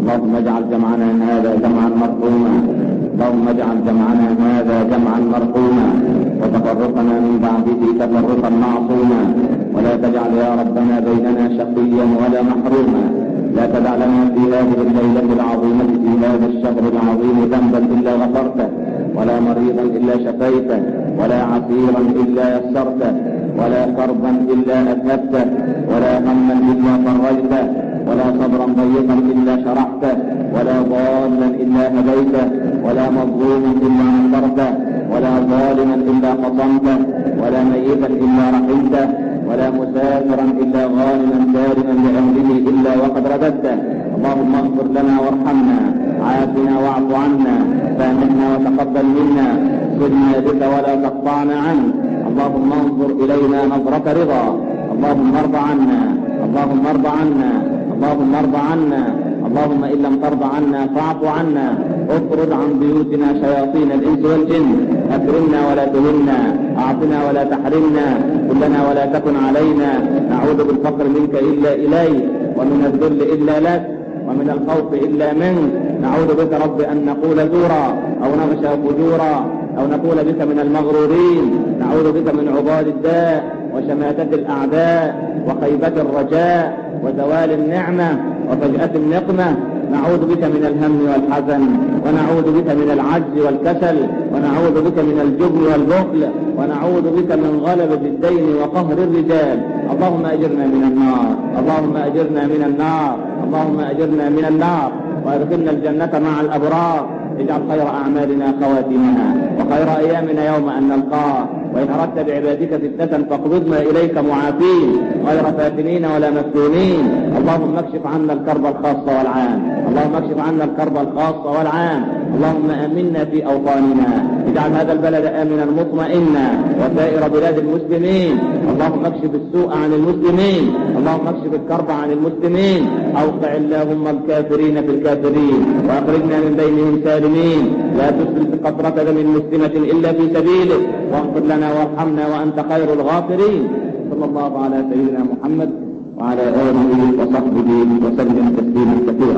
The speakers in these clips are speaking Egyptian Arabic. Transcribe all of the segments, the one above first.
اللهم اجعل جمعنا هذا جمعا مرحوما اللهم اجعل جمعنا هذا جمعا مرحوما وتفرقنا من بعده تفرقا معصوما ولا تجعل يا ربنا بيننا شقيا ولا محروما لا تدع لنا في هذه الليلة العظيمة في هذا الشهر العظيم ذنبا إلا غفرته ولا مريضا إلا شفيته ولا عسيرا إلا يسرته ولا كربا إلا أذهبته ولا هما إلا فرجته ولا صبرا ضيقا إلا شرحته ولا ضالا إلا هديته ولا مظلوما إلا نصرته ولا ظالما إلا قصمته ولا ميتا إلا رحمته ولا مسافرا إلا غانما سالما لأهله إلا وقد رددته اللهم اغفر لنا وارحمنا عافنا واعف عنا فامنا وتقبل منا سرنا بك ولا تقطعنا عنك اللهم انظر إلينا نظرة رضا اللهم ارض عنا اللهم ارض عنا اللهم ارض عنا اللهم إن لم ترض عنا فاعف عنا اطرد عن بيوتنا شياطين الإنس والجن أكرمنا ولا تهنا أعطنا ولا تحرمنا كلنا ولا تكن علينا نعوذ بالفقر منك إلا إليك ومن الذل إلا لك ومن الخوف إلا منك نعوذ بك رب أن نقول زورا أو نغشى فجورا أو نقول بك من المغرورين نعوذ بك من عباد الداء وشماتة الأعداء وخيبة الرجاء وزوال النعمة وفجأة النقمة نعوذ بك من الهم والحزن ونعوذ بك من العجز والكسل ونعوذ بك من الجبن والبخل ونعوذ بك من غلبة الدين وقهر الرجال اللهم أجرنا من النار اللهم أجرنا من النار اللهم أجرنا من النار وادخلنا الجنة مع الأبرار اجعل خير أعمالنا خواتمها وخير أيامنا يوم أن نلقاه وإن أردت بعبادك فتنة فاقبضنا إليك معافين غير فاتنين ولا مفتونين اللهم اكشف عنا الكرب الخاص والعام اللهم اكشف عنا الكرب الخاص والعام اللهم آمنا في أوطاننا اجعل هذا البلد آمنا مطمئنا وسائر بلاد المسلمين اللهم اكشف السوء عن المسلمين اللهم اكشف الكرب عن المسلمين أوقع اللهم الكافرين في الكافرين وأخرجنا من بينهم سالمين لا تسلط قطرة دم مسلمة إلا في سبيلك واغفر لنا وارحمنا وأنت خير الغافرين صلى الله على سيدنا محمد وعلى آله وصحبه وسلم تسليما كثيرا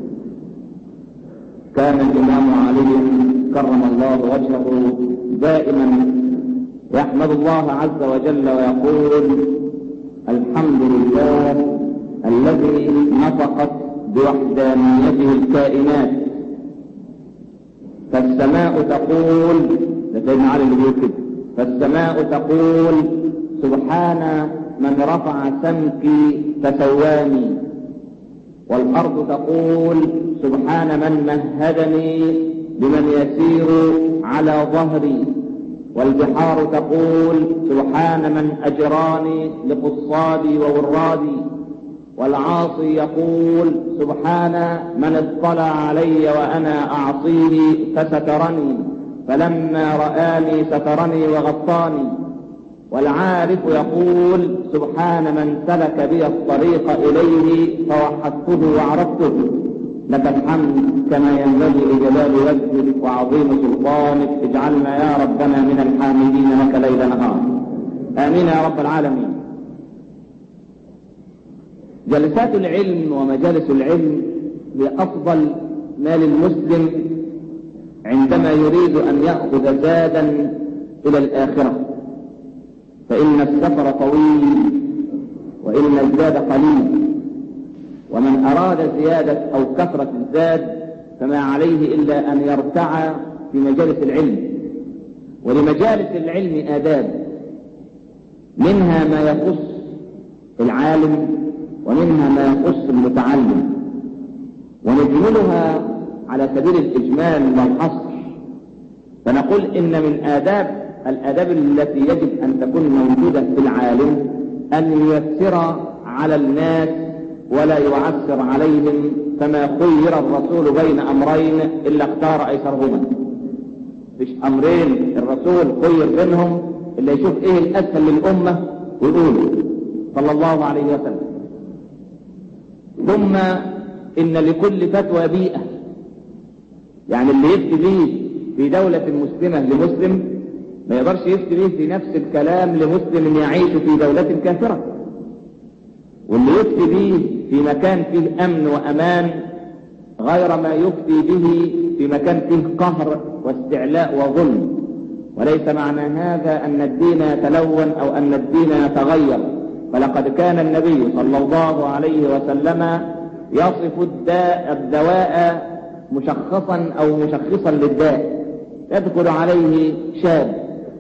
كان الإمام علي كرم الله وجهه دائما يحمد الله عز وجل ويقول الحمد لله الذي نطقت بوحدانيته الكائنات فالسماء تقول لسيدنا علي اللي بيقول كده فالسماء تقول سبحان من رفع سمكي فسواني والأرض تقول سبحان من مهدني بمن يسير على ظهري والبحار تقول سبحان من أجراني لقصادي وورادي والعاصي يقول سبحان من اطلع علي وأنا أعصيه فسترني فلما رآني سترني وغطاني والعارف يقول سبحان من سلك بي الطريق إليه فوحدته وعرفته لك الحمد كما ينبغي لجلال وجهك وعظيم سلطانك اجعلنا يا ربنا من الحامدين لك ليل نهار آمين يا رب العالمين جلسات العلم ومجالس العلم هي أفضل ما للمسلم عندما يريد أن يأخذ زادا إلى الآخرة فإن السفر طويل وإن الزاد قليل ومن أراد زيادة أو كثرة الزاد فما عليه إلا أن يرتع في مجالس العلم ولمجالس العلم آداب منها ما يخص العالم ومنها ما يخص المتعلم ونجملها على سبيل الإجمال والحصر فنقول إن من آداب الآداب التي يجب أن تكون موجودة في العالم أن ييسر على الناس ولا يعسر عليهم فما خير الرسول بين أمرين إلا اختار أيسرهما مش أمرين الرسول خير بينهم اللي يشوف إيه الأسهل للأمة ويقوله صلى الله عليه وسلم ثم إن لكل فتوى بيئة يعني اللي يفتي به في دولة مسلمة لمسلم ما يقدرش يفتي به في نفس الكلام لمسلم يعيش في دولة كافرة واللي يفتي به في مكان فيه أمن وأمان غير ما يفتي به في مكان فيه قهر واستعلاء وظلم وليس معنى هذا أن الدين يتلون أو أن الدين يتغير فلقد كان النبي صلى الله عليه وسلم يصف الداء الدواء مشخصا أو مشخصا للداء يدخل عليه شاب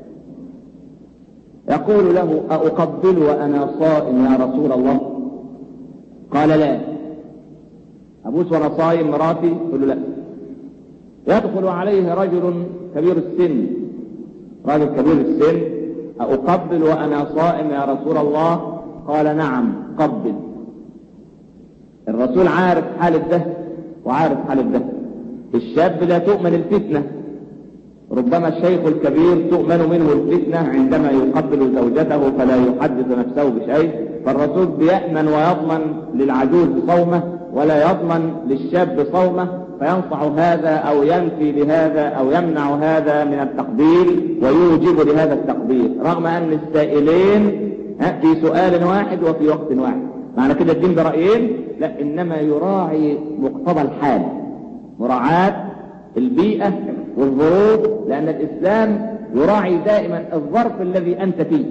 يقول له أقبل وأنا صائم يا رسول الله قال لا أبوس وأنا صائم مراتي يقول له لا يدخل عليه رجل كبير السن رجل كبير السن أقبل وأنا صائم يا رسول الله قال نعم قبل الرسول عارف حال ده وعارف حال ده الشاب لا تؤمن الفتنة ربما الشيخ الكبير تؤمن منه الفتنة عندما يقبل زوجته فلا يحدث نفسه بشيء فالرسول بيأمن ويضمن للعجوز صومه ولا يضمن للشاب صومه فينصح هذا أو ينفي بهذا أو يمنع هذا من التقبيل ويوجب لهذا التقبيل رغم أن السائلين في سؤال واحد وفي وقت واحد معنى كده الدين برأيين لا إنما يراعي مقتضى الحال مراعاة البيئة والظروف لأن الإسلام يراعي دائما الظرف الذي أنت فيه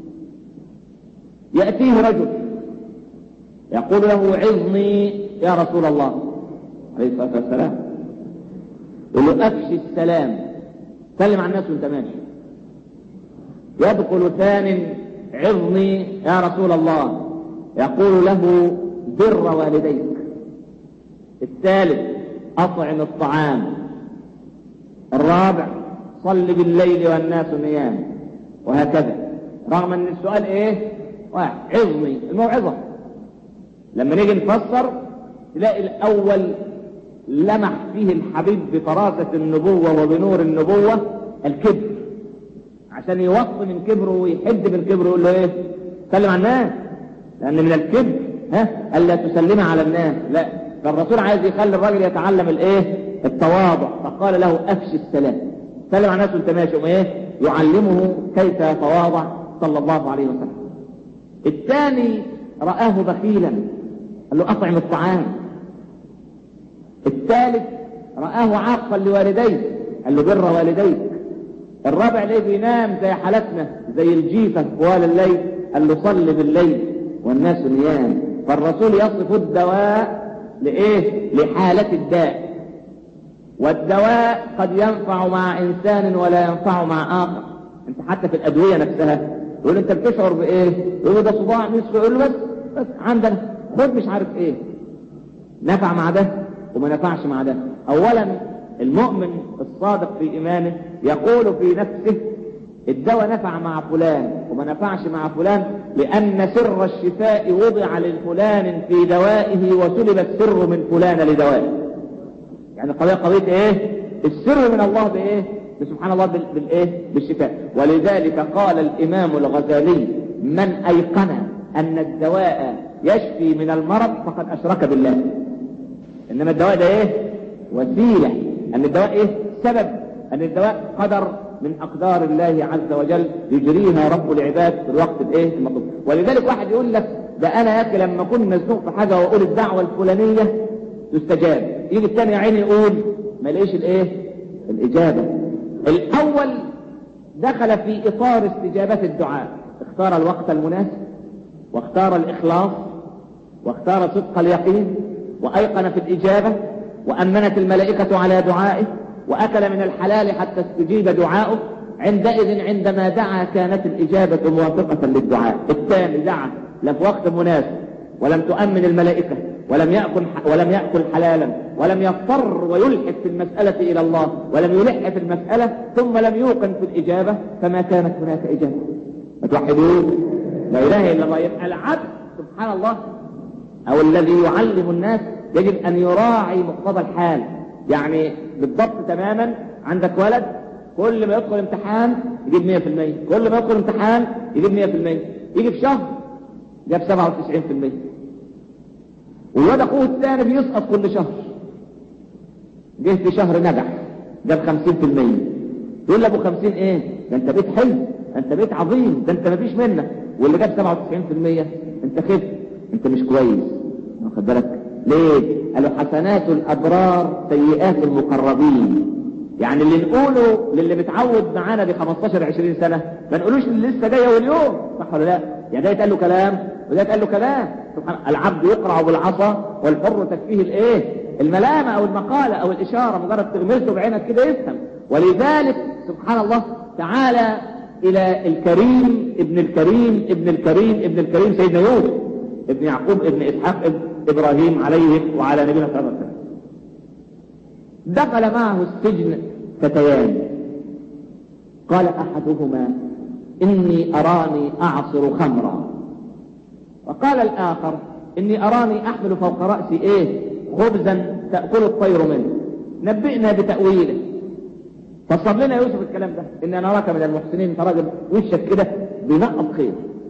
يأتيه رجل يقول له عظني يا رسول الله عليه الصلاة والسلام يقول له أفشي السلام سلم على الناس وانت ماشي يدخل ثان عظني يا رسول الله يقول له بر والديك الثالث أطعم الطعام الرابع صل بالليل والناس نيام وهكذا رغم ان السؤال ايه واحد عظني الموعظة لما نيجي نفسر تلاقي الاول لمح فيه الحبيب بفراسة النبوة وبنور النبوة الكبر عشان يوصي من كبره ويحد من كبره يقول له ايه سلم على الناس لان من الكبر ها الا تسلم على الناس لا فالرسول عايز يخلي الراجل يتعلم الايه التواضع فقال له افشي السلام سلم على الناس وانت ماشي ايه يعلمه كيف يتواضع صلى الله عليه وسلم الثاني رآه بخيلا قال له اطعم الطعام الثالث رآه عاقا لوالديه قال له بر والديك الرابع ليه بينام زي حالتنا زي الجيفة طوال الليل قال له صل بالليل والناس نيام فالرسول يصف الدواء لإيه لحالة الداء والدواء قد ينفع مع إنسان ولا ينفع مع آخر انت حتى في الأدوية نفسها يقول انت بتشعر بإيه يقول ده صداع نصف يقول له بس بس عندنا خد مش عارف إيه نفع مع ده وما نفعش مع ده أولا المؤمن الصادق في إيمانه يقول في نفسه الدواء نفع مع فلان وما نفعش مع فلان لأن سر الشفاء وضع للفلان في دوائه وسلب السر من فلان لدوائه يعني قضية قضية ايه السر من الله بايه سبحان الله بالايه بالشفاء ولذلك قال الامام الغزالي من ايقن ان الدواء يشفي من المرض فقد اشرك بالله انما الدواء ده ايه وسيلة ان الدواء ايه سبب ان الدواء قدر من اقدار الله عز وجل يجريها رب العباد في الوقت الايه المطلوب ولذلك واحد يقول لك ده انا يا اخي لما اكون مزنوق في حاجه واقول الدعوه الفلانيه تستجاب يجي الثاني يا عيني يقول ما لقيش الايه الاجابه الاول دخل في اطار استجابه الدعاء اختار الوقت المناسب واختار الاخلاص واختار صدق اليقين وايقن في الاجابه وامنت الملائكه على دعائه واكل من الحلال حتى استجيب دعاؤه عندئذ عندما دعا كانت الاجابه موافقه للدعاء الثاني دعا لا في وقت مناسب ولم تؤمن الملائكه ولم يأكل ولم يأكل حلالا ولم يضطر ويلحق في المسألة إلى الله ولم يلح في المسألة ثم لم يوقن في الإجابة فما كانت هناك إجابة ما توحدون لا إله إلا الله يبقى العبد سبحان الله أو الذي يعلم الناس يجب أن يراعي مقتضى الحال يعني بالضبط تماما عندك ولد كل ما يدخل امتحان يجيب 100% كل ما يدخل امتحان يجيب 100% يجي في شهر جاب 97% والواد اخوه الثاني بيسقط كل شهر جه في شهر نجح جاب 50% يقول لابو 50 ايه ده انت بيت حلو ده انت بيت عظيم ده انت مفيش منك واللي جاب 97% انت خف انت مش كويس واخد بالك ليه قالوا حسنات الابرار سيئات المقربين يعني اللي نقوله للي متعود معانا ب 15 20 سنه ما نقولوش اللي لسه جاي اول يوم صح ولا لا يعني ده يتقال له كلام وده يتقال له كلام سبحان العبد يقرع بالعصا والحر تكفيه الايه الملامه او المقاله او الاشاره مجرد تغمسه بعينك كده يفهم ولذلك سبحان الله تعالى الى الكريم ابن الكريم ابن الكريم ابن الكريم سيدنا يوسف ابن يعقوب ابن اسحاق ابن ابراهيم عليهم وعلى نبينا صلى الله عليه وسلم دخل معه السجن فتيان قال احدهما اني اراني اعصر خمرا وقال الاخر اني اراني احمل فوق راسي ايه خبزا تاكل الطير منه نبئنا بتاويله فصل لنا يوسف الكلام ده ان نراك من المحسنين انت راجل وشك كده بنقط خير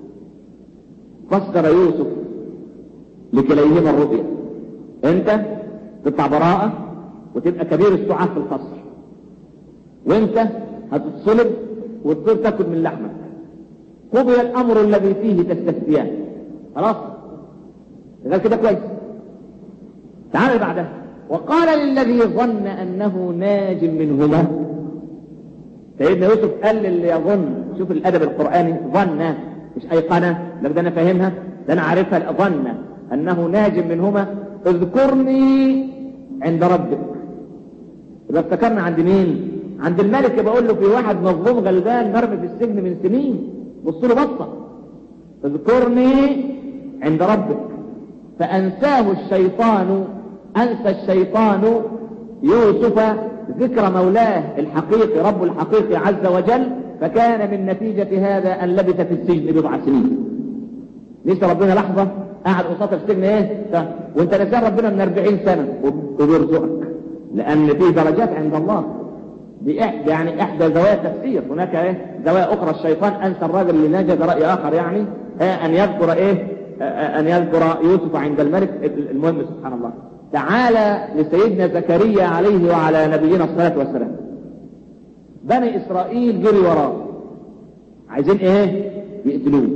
فسر يوسف لكليهما الرؤيا انت تطلع براءة وتبقى كبير السعاة في القصر وانت هتتصلب وتصير تاكل من لحمك قضي الامر الذي فيه تستفتيان خلاص قال كده كويس تعال بعدها وقال للذي ظن انه ناج منهما سيدنا يوسف قال للي يظن شوف الادب القراني ظن مش ايقنه لك ده انا فاهمها ده انا عارفها ظن انه ناج منهما اذكرني عند ربك يبقى افتكرنا عند مين عند الملك بقول له في واحد مظلوم غلبان مرمي في السجن من سنين بص له بصه اذكرني عند ربك فانساه الشيطان انسى الشيطان يوسف ذكر مولاه الحقيقي رب الحقيقي عز وجل فكان من نتيجة هذا أن لبث في السجن بضع سنين لسه ربنا لحظة قاعد قصاد السجن ايه وانت نسان ربنا من 40 سنة وبيرزقك لأن فيه درجات عند الله دي يعني إحدى زوايا التفسير هناك ايه زوايا أخرى الشيطان أنسى الراجل اللي نجد رأي آخر يعني أن يذكر ايه أن يذكر يوسف عند الملك المهم سبحان الله تعالى لسيدنا زكريا عليه وعلى نبينا الصلاة والسلام بني إسرائيل جري وراه عايزين ايه يقتلوه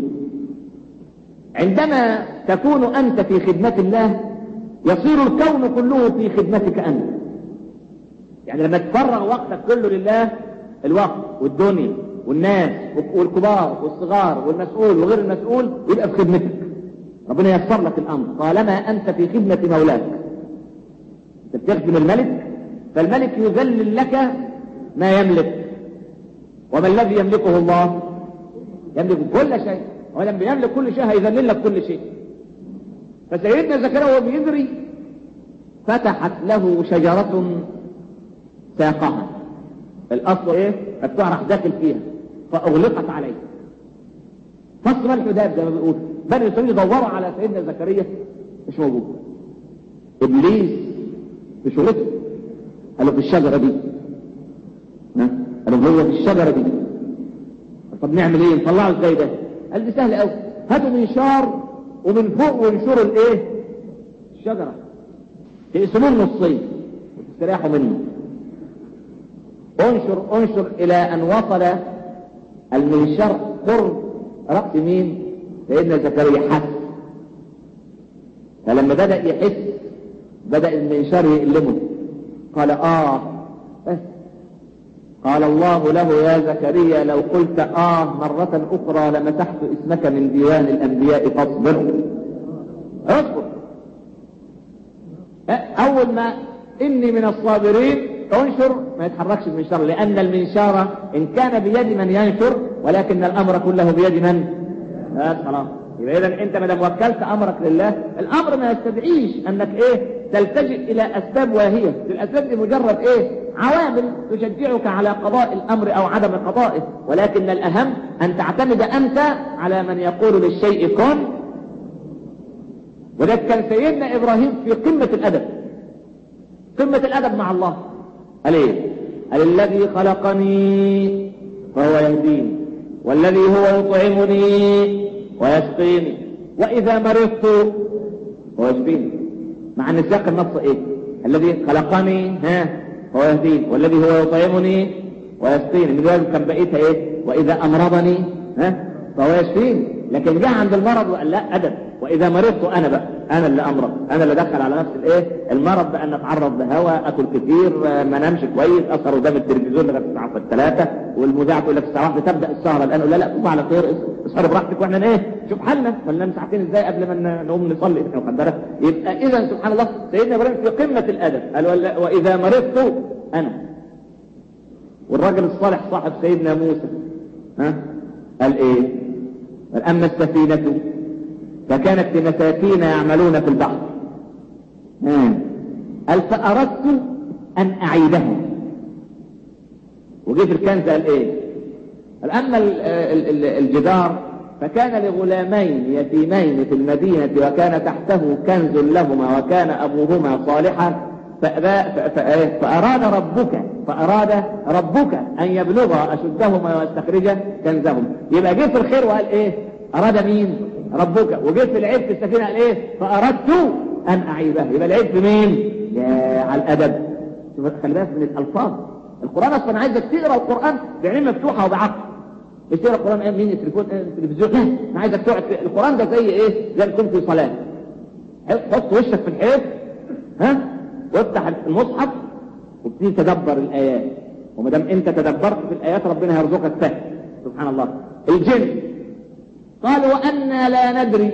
عندما تكون أنت في خدمة الله يصير الكون كله في خدمتك أنت يعني لما تفرغ وقتك كله لله الوقت والدنيا والناس والكبار والصغار والمسؤول وغير المسؤول يبقى في خدمتك ربنا ييسر لك الأمر طالما أنت في خدمة مولاك أنت بتخدم الملك فالملك يذلل لك ما يملك وما الذي يملكه الله يملك كل شيء ولما يملك كل شيء هيذلل لك كل شيء فسيدنا زكريا وهو بيجري فتحت له شجرة ساقها الأصل إيه؟ مفتوح راح داخل فيها فأغلقت عليه فصل الحداد زي ما بيقول بني إسرائيل يدوروا على سيدنا زكريا مش موجود إبليس في شغلته قالوا في الشجرة دي قالوا هو في الشجرة دي طب نعمل ايه نطلعه ازاي ده قال دي سهل قوي هاتوا منشار ومن فوق وانشروا الايه الشجرة تقسموه نصين وتستريحوا منه انشر انشر الى ان وصل المنشار قرب رأس مين سيدنا زكريا حس فلما بدأ يحس بدأ المنشار يقلمه قال اه بس قال الله له يا زكريا لو قلت آه مرة أخرى لمسحت اسمك من ديوان الأنبياء فاصبر اصبر أول ما إني من الصابرين انشر ما يتحركش المنشار لأن المنشار إن كان بيد من ينشر ولكن الأمر كله بيد من بس خلاص يبقى إذا أنت ما دام وكلت أمرك لله الأمر ما يستدعيش أنك إيه تلتجئ إلى أسباب واهية الأسباب دي مجرد إيه عوامل تشجعك على قضاء الأمر أو عدم قضائه ولكن الأهم أن تعتمد أنت على من يقول للشيء كن وده كان سيدنا إبراهيم في قمة الأدب قمة الأدب مع الله قال إيه قال الذي خلقني فهو يهديني والذي هو يطعمني ويسقيني وإذا مرضت هو يشفيني مع ان سياق النص ايه الذي خلقني ها هو يهديني والذي هو يطعمني ويسقيني من ذلك كان بقيتها ايه واذا امرضني ها فهو يشفيني لكن جاء عند المرض وقال لا ادب واذا مرضت انا بقى انا اللي امرض انا اللي ادخل على نفسي الايه المرض بان اتعرض لهواء اكل كتير ما انامش كويس اسهر قدام التلفزيون لغايه الساعه 3 والمذيعه تقول لك الساعه 1 تبدا السهره الان لا لا تصبح على خير اسهر براحتك واحنا ايه شوف حالنا ننام ساعتين ازاي قبل ما نقوم نصلي واخد بالك يبقى اذا سبحان الله سيدنا ابراهيم في قمه الادب قال واذا مرضت انا والراجل الصالح صاحب سيدنا موسى ها قال ايه قال اما السفينه فكانت لمساكين يعملون في البحر قال فأردت أن أعيدها وجه في الكنز قال إيه قال أما الجدار فكان لغلامين يتيمين في المدينة وكان تحته كنز لهما وكان أبوهما صالحا فأراد ربك فأراد ربك أن يبلغ أشدهما ويستخرج كنزهم يبقى جه في الخير وقال إيه أراد مين ربك وجيت في العيب في السفينة قال ايه فأردت أن أعيبها يبقى العيب في مين يا على الأدب خلي بالك من الألفاظ القرآن أصلا عايزك تقرأ القرآن بعين مفتوحة وبعقل مش تقرأ القرآن ايه مين التليفون ايه التلفزيون لا أنا عايزك تقعد في القرآن ده زي ايه زي تكون في صلاة حط وشك في الحيط ها وافتح المصحف وابتدي تدبر الآيات وما دام أنت تدبرت في الآيات ربنا هيرزقك فهم سبحان الله الجن قال وأنا لا ندري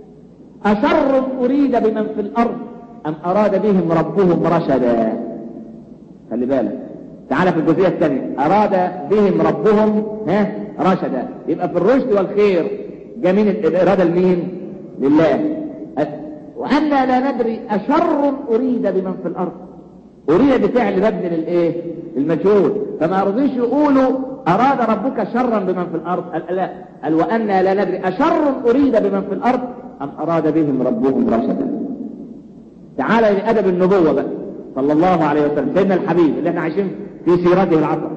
أشر أريد بمن في الأرض أم أراد بهم ربهم رشدا خلي بالك تعال في الجزئية الثانية أراد بهم ربهم ها رشدا يبقى في الرشد والخير جميل الإرادة لمين لله وأنا لا ندري أشر أريد بمن في الأرض أريد بفعل مبني للإيه المجهول فما رضيش يقولوا أراد ربك شرا بمن في الأرض قال لا قال وأنا لا ندري أشر أريد بمن في الأرض أم أراد بهم ربهم رشدا تعالى لأدب النبوة بقى صلى الله عليه وسلم سيدنا الحبيب اللي احنا عايشين في سيرته العطر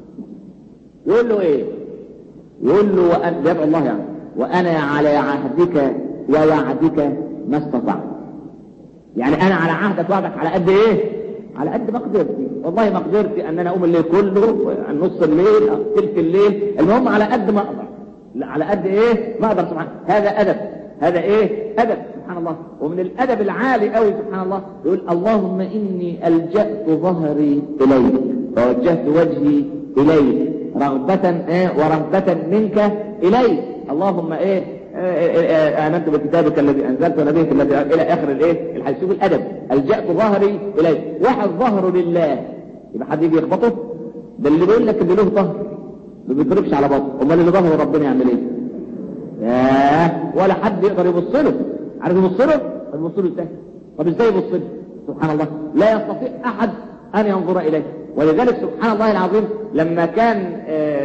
يقول له ايه يقول له وأن يدعو الله يعني وأنا على عهدك ووعدك ما استطعت يعني أنا على عهدك وعدك على قد إيه على قد ما قدرتي والله ما قدرتي ان انا اقوم الليل كله نص الليل او تلك الليل المهم على قد ما اقدر على قد ايه ما اقدر سبحان هذا ادب هذا ايه ادب سبحان الله ومن الادب العالي قوي سبحان الله يقول اللهم اني الجأت ظهري اليك ووجهت وجهي اليك رغبة إيه ورغبة منك اليك اللهم ايه آمنت بكتابك الذي أنزلت ونبيك الذي إلى آخر الإيه الحديث شوف الأدب الجأت ظهري إليه واحد ظهره لله يبقى حد يجي يخبطه ده اللي بيقول لك اللي له ظهر ما بيضربش على بطنه امال اللي ظهره ربنا يعمل ايه؟ ياه ولا حد يقدر يبص له عارف يبص له؟ يبص له ازاي؟ طب ازاي يبص له؟ سبحان الله لا يستطيع أحد أن ينظر إليه ولذلك سبحان الله العظيم لما كان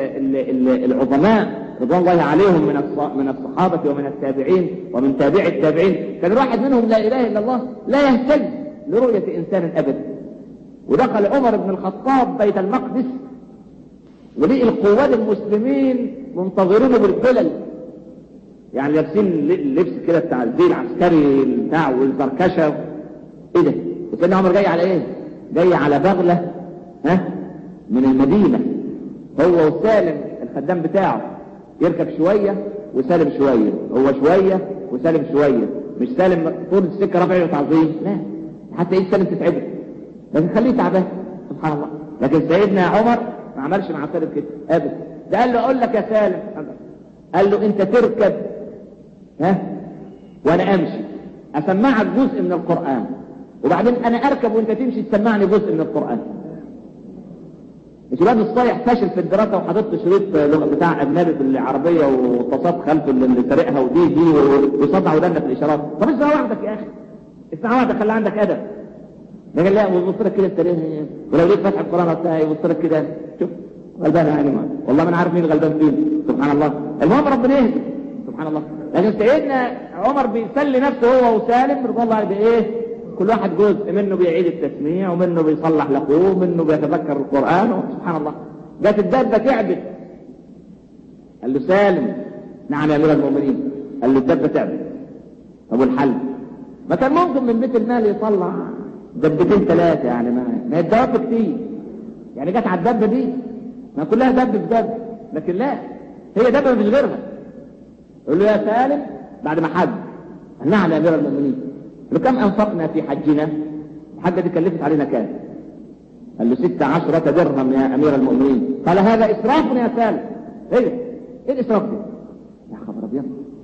العظماء رضوان الله عليهم من من الصحابة ومن التابعين ومن تابع التابعين كان الواحد منهم لا إله إلا الله لا يهتم لرؤية إنسان أبدا ودخل عمر بن الخطاب بيت المقدس ولقي القواد المسلمين منتظرينه بالحلل يعني لابسين اللبس كده بتاع الزي العسكري بتاع والزركشه ايه ده؟ سيدنا عمر جاي على ايه؟ جاي على بغله ها من المدينه هو وسالم الخدام بتاعه يركب شوية وسالم شوية هو شوية وسالم شوية مش سالم طول السكة رافع تعظيم لا حتى ايه سالم تتعبه لكن خليه تعبان سبحان الله لكن سيدنا عمر ما عملش مع سالم كده ابدا ده قال له اقول لك يا سالم قال له انت تركب ها وانا امشي اسمعك جزء من القرآن وبعدين انا اركب وانت تمشي تسمعني جزء من القرآن الشباب الصايح فاشل في الدراسة وحضرت شريط لغة بتاع أجنبي في العربية واتصاب خلفه اللي سارقها ودي دي ويصدع ودنا في الإشارات طب اسمع وحدك يا أخي اسمع وحدك خلي عندك أدب لكن لا ويبص لك كده انت ليه ولو ليك فتح القرآن وبتاع يبص لك كده شوف غلبان يا جماعة والله ما انا عارف مين غلبان فين سبحان الله المهم ربنا يهدي سبحان الله لكن سيدنا عمر بيسلي نفسه هو وسالم رضي الله عليه بايه كل واحد جزء منه بيعيد التسميع ومنه بيصلح لاخوه ومنه بيتذكر القرآن سبحان الله جت الدابة تعبت قال له سالم نعم يا امير المؤمنين قال له الدابة تعبت طب والحل ما كان ممكن من بيت المال يطلع دبتين ثلاثة يعني ما ما الدواب كتير يعني جت على الدبة دي ما كلها دب في دب لكن لا هي دبة مفيش غيرها يقول له يا سالم بعد ما حد نعم يا امير المؤمنين له كم أنفقنا في حجنا الحجة دي كلفت علينا كام قال له ستة عشرة درهم يا أمير المؤمنين قال هذا إسراف يا سالم إيه إيه الإسراف ده يا خبر أبيض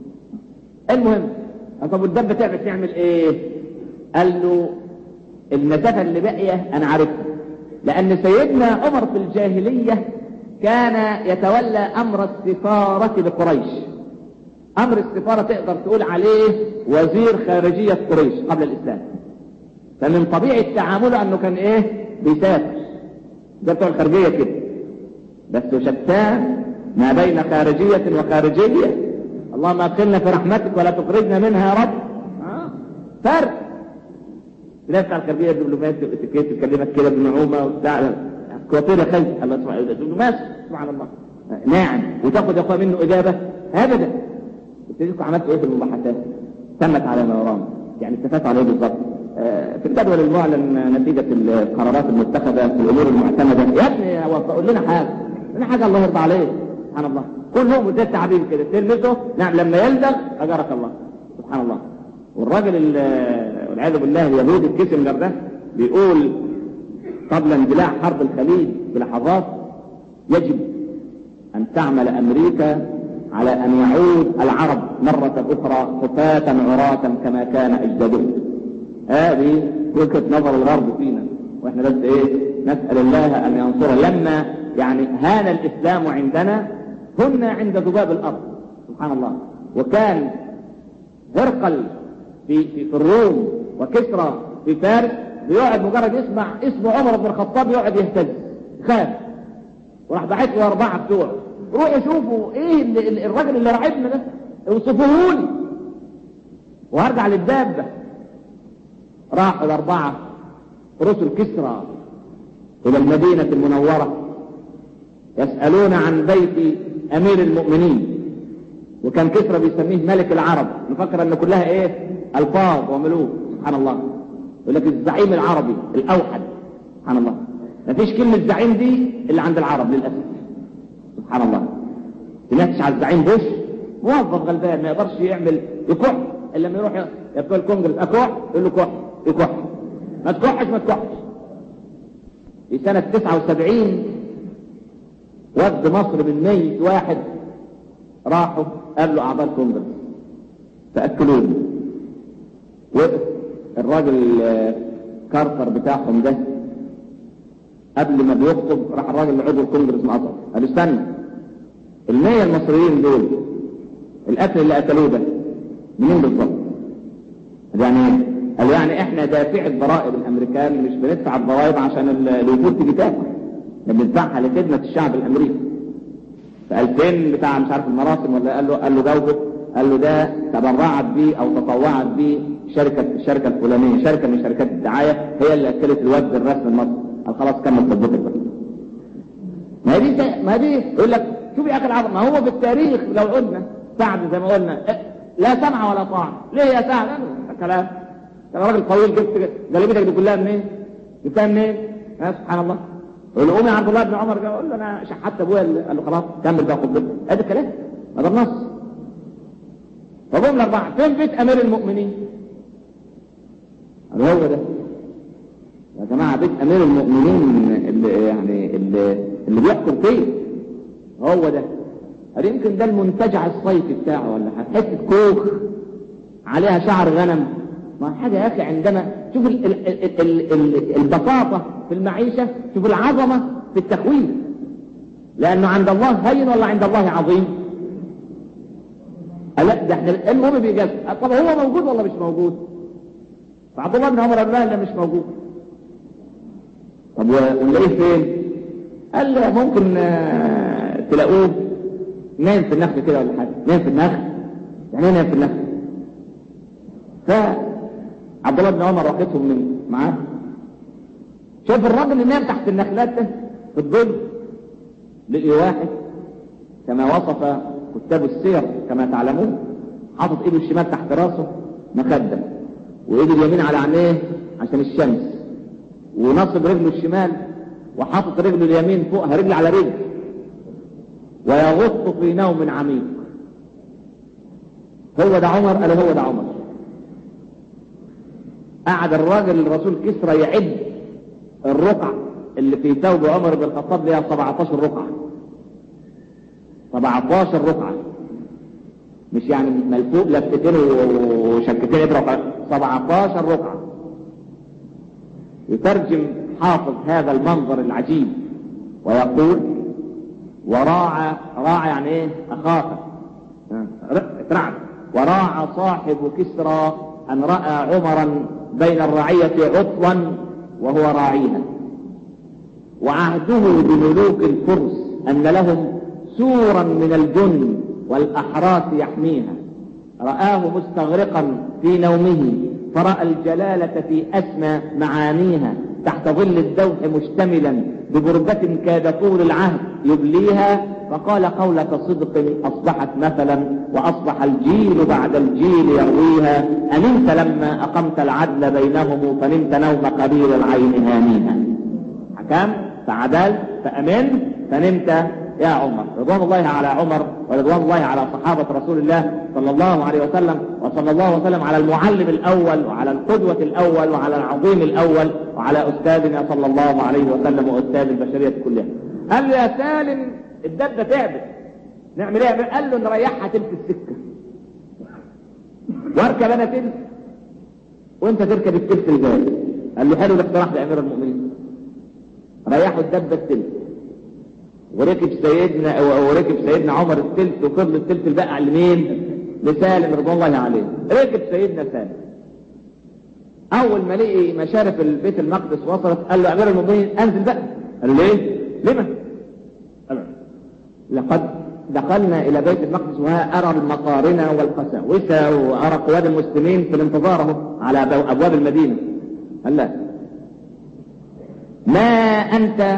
المهم طب والدبة تعمل تعمل إيه قال له المسافة اللي باقية أنا عارفها لأن سيدنا عمر في الجاهلية كان يتولى أمر السفارة لقريش أمر السفارة تقدر تقول عليه وزير خارجية قريش قبل الإسلام فمن طبيعة تعامله أنه كان إيه بيسافر ده بتوع الخارجية كده بس شتان ما بين خارجية وخارجية اللهم ادخلنا في رحمتك ولا تخرجنا منها يا رب آه. فرق تلاقي بتاع الخارجية الدبلوماسي والاتيكيت تكلمك كده بنعومة وبتاع كوافيرة خير الله سبحانه دبلوماسي سبحان الله ناعم وتاخد يا اخويا منه اجابة ابدا قلت عملت ايه في المباحثات تمت على ما يرام يعني اتفقت عليه بالظبط في الجدول المعلن نتيجة القرارات المتخذة في الأمور المعتمدة يا ابني قول لنا حاجة لنا حاجة الله يرضى عليه سبحان الله كلهم زي التعبير كده تلمسه نعم لما يلدغ أجرك الله سبحان الله والراجل والعياذ بالله اليهودي الكسمجر ده بيقول قبل اندلاع حرب الخليج بلحظات يجب أن تعمل أمريكا على أن يعود العرب مرة أخرى خفاة عراة كما كان أجدادهم هذه وجهة نظر الغرب فينا واحنا بس ايه نسأل الله ان ينصر لما يعني هان الاسلام عندنا كنا عند ذباب الارض سبحان الله وكان هرقل في, في, في الروم وكسرى في فارس بيقعد مجرد يسمع اسم عمر بن الخطاب يقعد يهتز خاف وراح باعت له اربعه بتوعه روحوا شوفوا ايه اللي الراجل اللي راعبنا ده اوصفوهولي وهرجع للدابه راحوا الأربعة رسل كسرى إلى المدينة المنورة يسألون عن بيت أمير المؤمنين وكان كسرى بيسميه ملك العرب نفكر أن كلها إيه ألفاظ وملوك سبحان الله يقول لك الزعيم العربي الأوحد سبحان الله ما فيش كلمة زعيم دي إلا عند العرب للأسف سبحان الله سمعتش على الزعيم بوش موظف غلبان ما يقدرش يعمل يكح إلا لما يروح يبقى الكونجرس أكح يقول له كح يكح ما تكحش ما تكحش في سنة 79 ود مصر من 100 واحد راحوا قابلوا أعضاء الكونجرس فأكلوه وقف الراجل كارتر بتاعهم ده قبل ما بيخطب راح الراجل لعضو الكونجرس مقطع قال استنى المية المصريين دول الأكل اللي أكلوه ده منين بالظبط؟ يعني ايه؟ قال يعني احنا دافع الضرائب الامريكان مش بندفع الضرائب عشان الوفود تيجي تاكل احنا بندفعها لخدمه الشعب الامريكي ف 2000 بتاع مش عارف المراسم ولا قال له قال له جاوبه قال له ده تبرعت بيه او تطوعت بيه شركه الشركه الفلانيه شركه من شركات الدعايه هي اللي اكلت الوفد الرسمي المصري قال خلاص كمل طبتك بقى ما دي ما دي يقول لك شوف يا اخي العظم ما هو بالتاريخ لو عدنا سعد زي ما قلنا لا سمع ولا طاعه ليه يا سعد كلام انا راجل طويل جبت جلبتك دي كلها منين؟ جبتها منين؟ ها سبحان الله يقول له قوم يا عبد الله بن عمر قال له انا شحت ابويا قال له خلاص كمل بقى خطبتك ادي الكلام هذا النص فقوم الاربعه فين بيت امير المؤمنين؟ قال هو ده يا جماعه بيت امير المؤمنين اللي يعني اللي, اللي بيحكم فيه هو ده قال يمكن ده المنتجع الصيفي بتاعه ولا حاجه حته كوخ عليها شعر غنم ما حاجة يا أخي عندما شوف ال ال ال ال ال البساطة في المعيشة شوف العظمة في التخويف لأنه عند الله هين ولا عند الله عظيم لا ده احنا المهم بيجاز طب هو موجود ولا مش موجود فعبد الله بن عمر قال لا مش موجود طب ونلاقيه فين قال لي ممكن تلاقوه نايم في النخل كده ولا حاجه نايم في النخل يعني ايه نايم في النخل ف عبد الله بن عمر واخدهم من معاه شوف الراجل اللي نام تحت النخلات ده في الظل لقي واحد كما وصف كتاب السير كما تعلمون حاطط ايده الشمال تحت راسه مخدة وايده اليمين على عينيه عشان الشمس ونصب رجله الشمال وحاطط رجله اليمين فوقها رجل على رجل ويغط في نوم عميق هو ده عمر قال هو ده عمر قعد الراجل الرسول كسرى يعد الرقع اللي في ثوب عمر بن الخطاب ليها 17 رقعة 17 رقعة مش يعني ملفوق لفتين وشكتين ابرة 17 رقعة يترجم حافظ هذا المنظر العجيب ويقول وراعى راعى يعني ايه اخاف اترعب وراعى صاحب كسرى ان راى عمرا بين الرعية عطوا وهو راعيها وعهده بملوك الفرس ان لهم سورا من الجن والاحراس يحميها رآه مستغرقا في نومه فرأى الجلالة في أسمى معانيها تحت ظل الدوح مشتملا ببردة كاد طول العهد يبليها فقال قولة صدق أصبحت مثلا وأصبح الجيل بعد الجيل يرويها أنمت لما أقمت العدل بينهم فنمت نوم قبيل العين هانيها حكام فعدل فأمن فنمت يا عمر رضوان الله على عمر ورضوان الله على صحابة رسول الله صلى الله عليه وسلم وصلى الله وسلم على المعلم الأول وعلى القدوة الأول وعلى العظيم الأول وعلى أستاذنا صلى الله عليه وسلم وأستاذ البشرية كلها قال له يا سالم الدبة تعبت نعمل ايه قال له نريحها تلت السكة واركب انا تلت وانت تركب التلت الجاي قال له حلو الاقتراح لامير المؤمنين ريحوا الدبة التلت وركب سيدنا وركب سيدنا عمر التلت وفضل التلت البقع لمين لسالم رضوان الله عليه ركب سيدنا سالم اول ما لقي مشارف البيت المقدس وصلت قال له امير المؤمنين انزل بقى قال له ليه لما لقد دخلنا الى بيت المقدس وها ارى المقارنة والقساوسة وارى قواد المسلمين في الانتظار على ابواب المدينة قال لا ما انت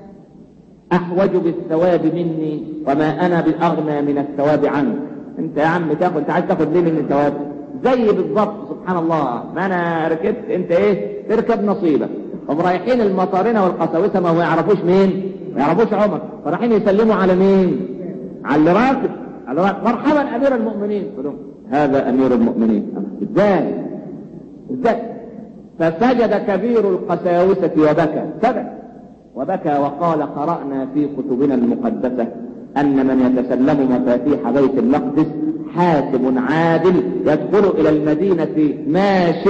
احوج بالثواب مني وما انا باغنى من الثواب عنك انت يا عم تاخد انت عايز تاخد ليه مني الثواب زي بالضبط سبحان الله ما انا ركبت انت ايه تركب نصيبك هم رايحين المطارنة والقساوسة ما هو يعرفوش مين ما يعرفوش عمر فرايحين يسلموا على مين على اللي راكب على راكب مرحبا امير المؤمنين قلوا هذا امير المؤمنين ازاي ازاي فسجد كبير القساوسة وبكى سجد وبكى وقال قرأنا في كتبنا المقدسة أن من يتسلم مفاتيح بيت المقدس حاكم عادل يدخل إلى المدينة ماش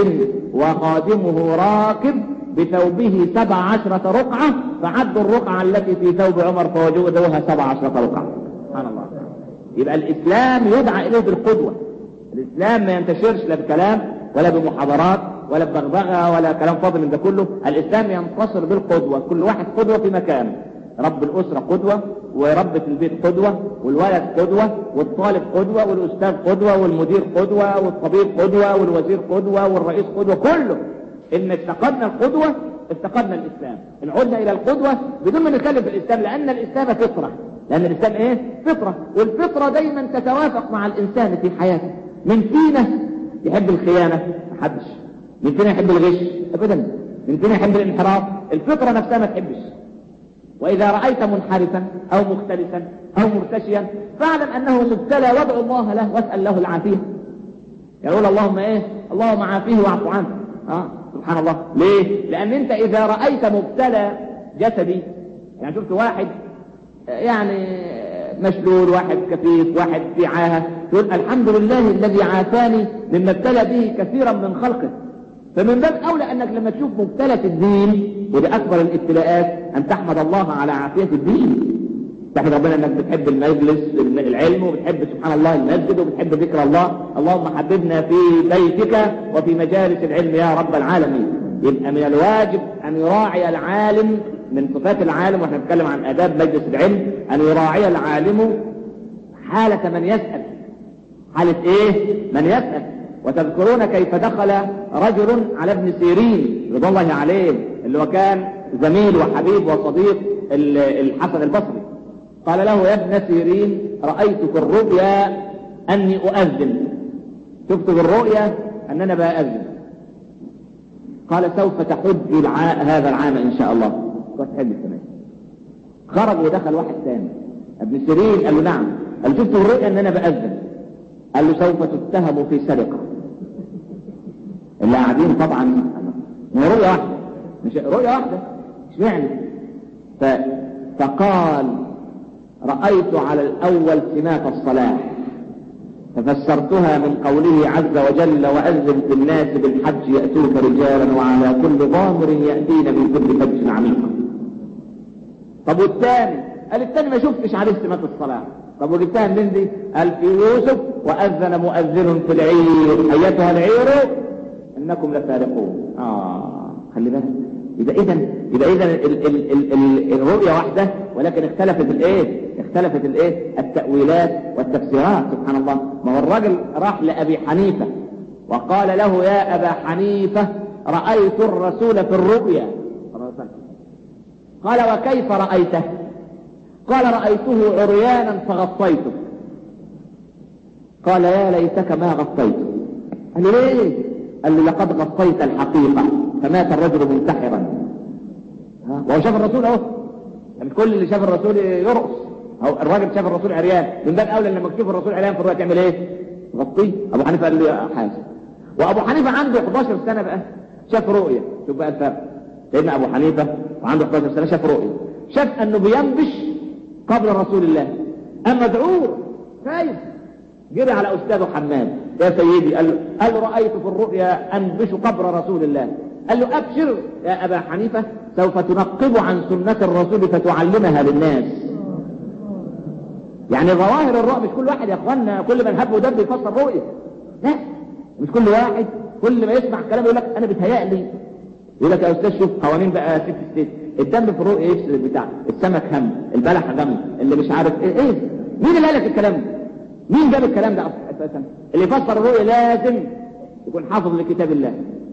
وخادمه راكب بثوبه سبع عشرة رقعة فعدوا الرقعة التي في ثوب عمر فوجدوها سبع عشرة رقعة سبحان الله يبقى الإسلام يدعى إليه بالقدوة الإسلام ما ينتشرش لا بكلام ولا بمحاضرات ولا ببغبغة ولا كلام فاضي من ده كله الإسلام ينتصر بالقدوة كل واحد قدوة في مكانه رب الأسرة قدوة وربة البيت قدوة والولد قدوة والطالب قدوة والأستاذ قدوة والمدير قدوة والطبيب قدوة والوزير قدوة والرئيس قدوة كله إن افتقدنا القدوة افتقدنا الإسلام إن عدنا إلى القدوة بدون ما نتكلم في الإسلام لأن الإسلام فطرة لأن الإسلام إيه؟ فطرة والفطرة دايما تتوافق مع الإنسان في حياته من فينا يحب الخيانة محدش من فينا يحب الغش أبدا من فينا يحب الانحراف الفطرة نفسها ما تحبش وإذا رأيت منحرفا أو مختلفا أو مرتشيا فاعلم أنه مبتلى وادعو الله له واسأل له العافية يقول اللهم إيه اللهم عافيه واعف عنه آه سبحان الله ليه لأن أنت إذا رأيت مبتلى جسدي يعني شفت واحد يعني مشلول واحد كفيف واحد في عاهة تقول الحمد لله الذي عافاني مما ابتلى به كثيرا من خلقه فمن باب أولى أنك لما تشوف مبتلى في الدين وده أكبر الابتلاءات أن تحمد الله على عافية الدين تحمد ربنا أنك بتحب المجلس العلم وبتحب سبحان الله المسجد وبتحب ذكر الله اللهم حببنا في بيتك وفي مجالس العلم يا رب العالمين يبقى من الواجب أن يراعي العالم من صفات العالم واحنا بنتكلم عن آداب مجلس العلم أن يراعي العالم حالة من يسأل حالة إيه؟ من يسأل وتذكرون كيف دخل رجل على ابن سيرين رضي الله عليه اللي هو كان زميل وحبيب وصديق الحسن البصري قال له يا ابن سيرين رأيت في الرؤيا أني أؤذن شفت في الرؤيا أن أنا بأذن قال سوف تحج الع... هذا العام إن شاء الله وتحج السنة خرج ودخل واحد ثاني ابن سيرين قال له نعم قال شفت في الرؤيا أن أنا بأذن قال له سوف تتهم في سرقة اللي قاعدين طبعا ما رؤية واحدة مش رؤية واحدة اشمعنى ف... فقال رأيت على الأول سمات الصلاح ففسرتها من قوله عز وجل وأذن في الناس بالحج يأتوك رجالا وعلى كل ضامر يأتين من كل فج عميق طب والثاني قال الثاني ما شفتش عليه سمات الصلاة طب وجبتها منين دي قال في يوسف وأذن مؤذن في العير أيتها العير إنكم لفارقون آه خلي بالك يبقى إذا يبقى إذا الرؤية واحدة ولكن اختلفت الإيه اختلفت الإيه التأويلات والتفسيرات سبحان الله ما هو الراجل راح لأبي حنيفة وقال له يا أبا حنيفة رأيت الرسول في الرؤيا قال وكيف رأيته قال رأيته عريانا فغطيته قال يا ليتك ما غطيته قال له ليه قال له لقد غطيت الحقيقة فمات الرجل منتحرا وهو شاف الرسول اهو يعني كل اللي شاف الرسول يرقص أو الراجل شاف الرسول عريان من باب اولى لما تشوف الرسول عريان في الرؤيا تعمل ايه غطيه ابو حنيفه قال له يا حاسب وابو حنيفه عنده 11 سنه بقى شاف رؤيا شوف بقى الفرق سيدنا ابو حنيفه وعنده 11 سنه شاف رؤيا شاف انه بينبش قبل رسول الله اما مذعور خايف جري على استاذه حماد يا سيدي قال له, قال له رايت في الرؤيا انبش قبر رسول الله قال له ابشر يا ابا حنيفه سوف تنقب عن سنه الرسول فتعلمها للناس يعني ظواهر الرؤى مش كل واحد يا اخوانا كل من هب ودب يفسر رؤيه لا مش كل واحد كل ما يسمع كلام يقول لك انا بيتهيألي يقول لك يا استاذ شوف قوانين بقى ست ست الدم في الرؤيه يفسد البتاع السمك هم البلح دم اللي مش عارف ايه ايه مين اللي قال لك الكلام ده مين جاب الكلام ده اساسا اللي يفسر الرؤيه لازم يكون حافظ لكتاب الله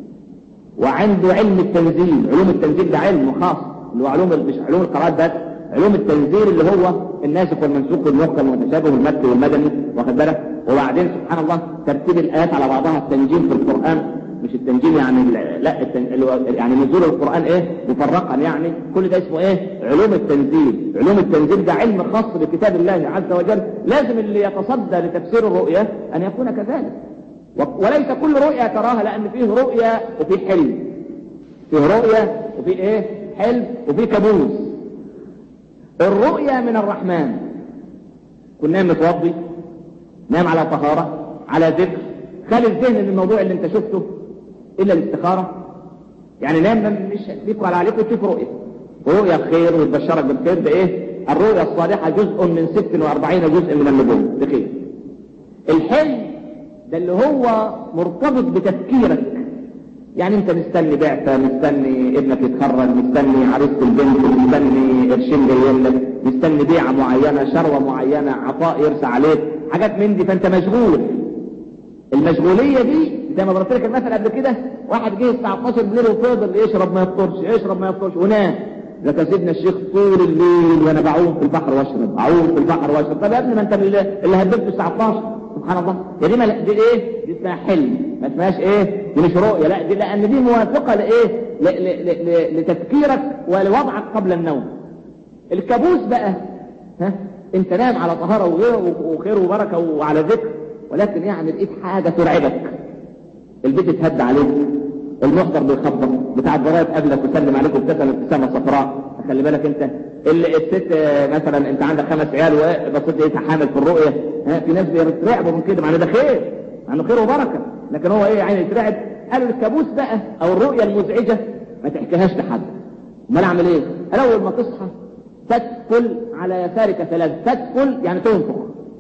وعنده علم التنزيل علوم التنزيل ده علم خاص اللي هو علوم مش علوم القراءات بس علوم التنزيل اللي هو الناسخ والمنسوخ والمحكم والمتشابه والمكي والمدني واخد بالك وبعدين سبحان الله ترتيب الايات على بعضها التنجيم في القران مش التنجيم يعني لا التن... يعني نزول القران ايه مفرقا يعني كل ده اسمه ايه علوم التنزيل علوم التنزيل ده علم خاص بكتاب الله عز وجل لازم اللي يتصدى لتفسير الرؤيا ان يكون كذلك وليس كل رؤيا تراها لان فيه رؤيا وفيه حلم فيه رؤيا وفيه ايه حلم وفيه كابوس الرؤيا من الرحمن كن نام متوضي نام على طهارة على ذكر خلي الذهن من الموضوع اللي انت شفته الا الاستخارة يعني نام مش بيقرأ عليك وتشوف رؤيا ورؤيا خير وتبشرك بالخير بايه الرؤيا الصالحة جزء من 46 جزء من النبوة بخير الحلم ده اللي هو مرتبط بتفكيرك يعني انت مستني بعثة مستني ابنك يتخرج مستني عروسة البنت مستني قرشين جايين لك مستني بيعة معينة شروة معينة عطاء يرسى عليك حاجات من دي فانت مشغول المشغولية دي زي ما ضربت لك المثل قبل كده واحد جه الساعة 12 بالليل وفضل يشرب ما يفطرش يشرب ما يفطرش ونام لك سيدنا الشيخ طول الليل وانا بعوم في البحر واشرب اعوم في البحر واشرب طب يا ابني ما انت اللي هدفت الساعة 12 سبحان الله يا دي, ما دي ايه دي اسمها حلم ما اسمهاش ايه دي مش رؤية لا دي لان دي موافقة لايه ل ل ل لتفكيرك ولوضعك قبل النوم الكابوس بقى ها انت نام على طهارة وغير وخير وبركة وعلى ذكر ولكن يعني لقيت حاجة ترعبك البيت اتهد عليك المحضر بيخبط بتاع الجرايد قبلك وسلم عليك وابتسم ابتسامه صفراء خلي بالك انت الست مثلا انت عندك خمس عيال وبصيت لقيتها حامل في الرؤيه ها في ناس بيترعبوا من كده مع ده خير مع انه خير وبركه لكن هو ايه يعني يترعب قالوا الكابوس بقى او الرؤيه المزعجه ما تحكيهاش لحد امال اعمل ايه؟ قال اول ما تصحى تدخل على يسارك ثلاث تدخل يعني تنفخ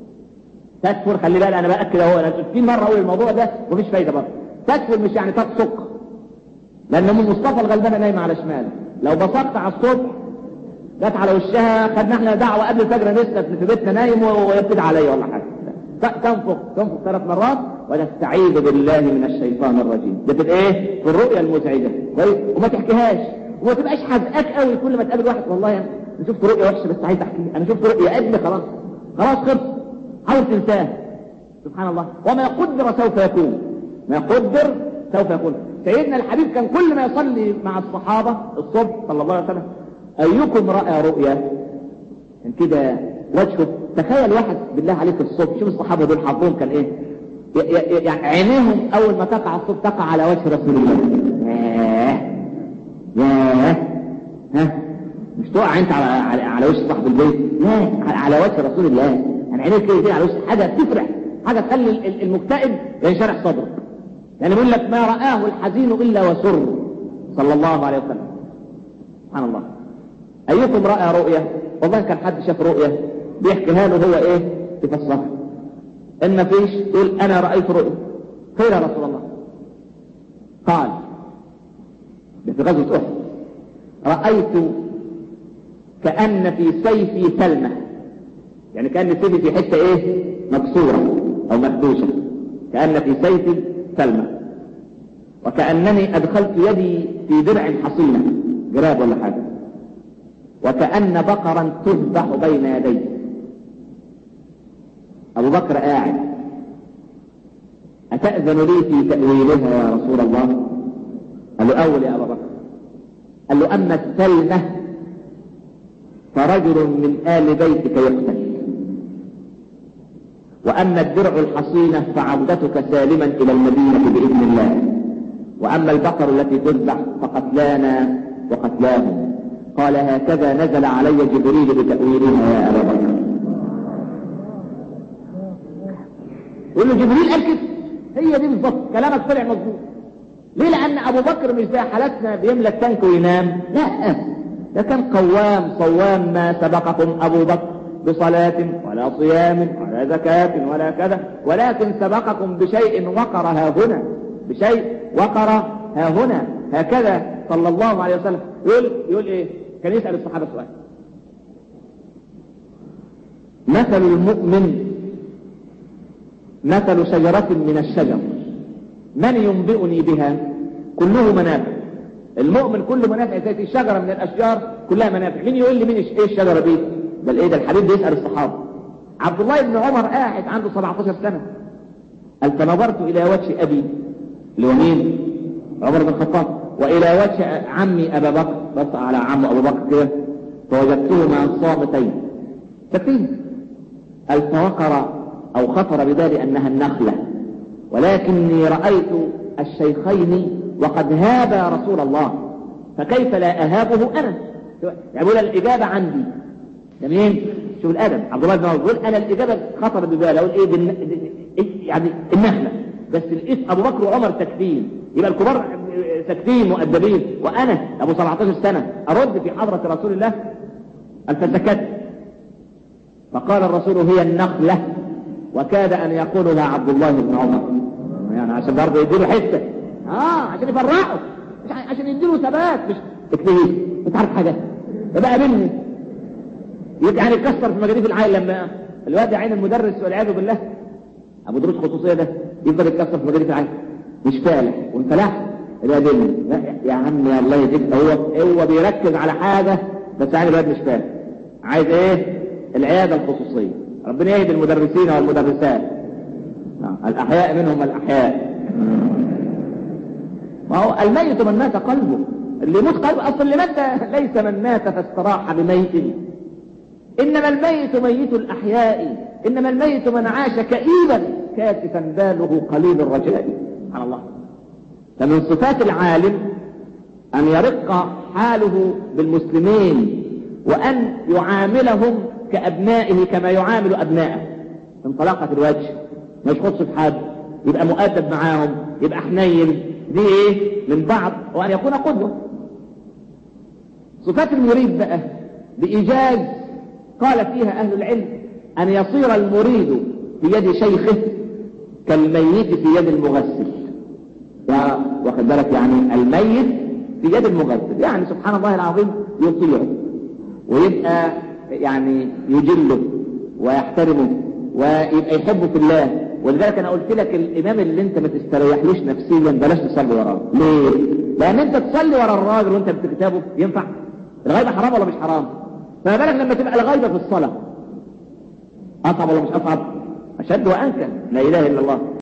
تدخل خلي بالك انا باكد اهو انا 60 مره اقول الموضوع ده ومفيش فايده برضه تدخل مش يعني تبصق لان ام مصطفى الغلبانه نايمه على شمال لو بصقت على الصبح جت على وشها خدنا احنا دعوه قبل الفجر نسكت في بيتنا نايم ويبتدي عليا ولا حاجه تنفخ تنفخ ثلاث مرات وتستعيذ بالله من الشيطان الرجيم ده في ايه في الرؤيا المزعجه كويس وما تحكيهاش وما تبقاش حزقاك قوي كل ما تقابل واحد والله انا شفت رؤيا وحشه بس عايز احكي انا شفت رؤيا يا ابني خلاص خلاص خلص حاول تنساه سبحان الله وما قدر سوف يكون ما قدر سوف يكون سيدنا الحبيب كان كل ما يصلي مع الصحابة الصبح صلى الله عليه وسلم أيكم رأى رؤيا كان كده وجهه تخيل واحد بالله عليك الصبح شوف الصحابة دول حظهم كان ايه يعني عينيهم اول ما تقع الصوت تقع على وجه رسول الله ياه ياه ها مش تقع انت على على, على وش صاحب البيت لا على وجه رسول الله يعني عينيك كده على وش حاجه تفرح حاجه تخلي المكتئب ينشرح صدره يعني بيقول لك ما رآه الحزين الا وسر صلى الله عليه وسلم سبحان الله ايكم رأى رؤيا والله كان حد شاف رؤيا بيحكيها له هو ايه يفسرها ان ما فيش يقول انا رأيت رؤيا خير يا رسول الله قال في غزوة احد رأيت كأن في سيفي سلمة يعني كأن سيفي في حتة ايه مكسورة او مخدوشة كأن في سيفي سلمة وكأنني أدخلت يدي في درع حصينة جراب ولا حاجة وكأن بقرا تذبح بين يدي أبو بكر قاعد أتأذن لي في تأويلها يا رسول الله قال له أول يا أبا بكر قال له أما السلمة فرجل من آل بيتك يقتل وأما الدرع الحصينة فعودتك سالما إلى المدينة بإذن الله وأما البقر التي تذبح فقتلانا وقتلاهم قال هكذا نزل علي جبريل بتأويلها يا أبا بكر يقول له جبريل قال كده هي دي بالظبط كلامك طلع مظبوط ليه لأن أبو بكر مش زي حالتنا بيملى التانك وينام لا ده كان قوام صوام ما سبقكم أبو بكر بصلاة ولا صيام ولا زكاة ولا كذا ولكن سبقكم بشيء وقر ها هنا بشيء وقر ها هنا هكذا صلى الله عليه وسلم يقول يقول ايه كان يسأل الصحابة سؤال مثل المؤمن مثل شجرة من الشجر من ينبئني بها كله منافع المؤمن كله منافع زي الشجرة من الأشجار كلها منافع مين يقول لي مين ايه الشجرة دي بل ايه ده الحبيب بيسأل الصحابة عبد الله بن عمر قاعد عنده 17 سنة قال فنظرت إلى وجه أبي اللي هو مين عمر بن الخطاب وإلى وجه عمي أبا بكر بص على عم أبو بكر كده فوجدتهما صامتين سكين قال فوقر أو خطر ببالي أنها النخلة ولكني رأيت الشيخين وقد هابا رسول الله فكيف لا أهابه أنا يعني بقول الإجابة عندي جميل شوف الأدب عبد الله بن عمر بيقول أنا الإجابة خطر ببالي أقول إيه بالن... يعني النخلة بس الاسم أبو بكر وعمر تكفين يبقى الكبار ساكتين مؤدبين وأنا أبو 17 سنة أرد في حضرة رسول الله فسكت فقال الرسول هي النخلة وكاد أن يقولها عبد الله بن عمر يعني عشان برضه يديله حته اه عشان يفرحه مش عشان يديله ثبات مش اكتبيه انت عارف حاجه ده بقى مني يعني يكسر في مجاريف العائل لما الواد عين المدرس والعياذ بالله ابو دروس خصوصيه ده يفضل يتكسر في مجاريف العائل مش فالح وانفلح الواد لا يا عم يا الله يديك هو هو بيركز على حاجه بس يعني الواد مش فاهم عايز ايه العياده الخصوصيه ربنا يهدي المدرسين والمدرسات الأحياء منهم الأحياء ما هو الميت من مات قلبه اللي يموت قلبه أصل اللي مات ليس من مات فاستراح بميت إنما الميت ميت الأحياء إنما الميت من عاش كئيبا كاسفا باله قليل الرجاء سبحان الله فمن صفات العالم أن يرق حاله بالمسلمين وأن يعاملهم كأبنائه كما يعامل أبنائه من طلاقة الوجه ما يشخص في حد يبقى مؤدب معاهم يبقى حنين دي ايه من بعض وأن يكون قدوة صفات المريد بقى بإيجاز قال فيها أهل العلم أن يصير المريد في يد شيخه كالميت في يد المغسل يا واخد بالك يعني الميت في يد المغسل يعني سبحان الله العظيم يطيعه ويبقى يعني يجله ويحترمه ويبقى يحبه في الله ولذلك انا قلت لك الامام اللي انت ما تستريحلوش نفسيا بلاش تصلي وراه ليه لان انت تصلي ورا الراجل وانت بكتابه ينفع الغيبه حرام ولا مش حرام فما بالك لما تبقى الغيبه في الصلاه اصعب ولا مش اصعب اشد وانكى لا اله الا الله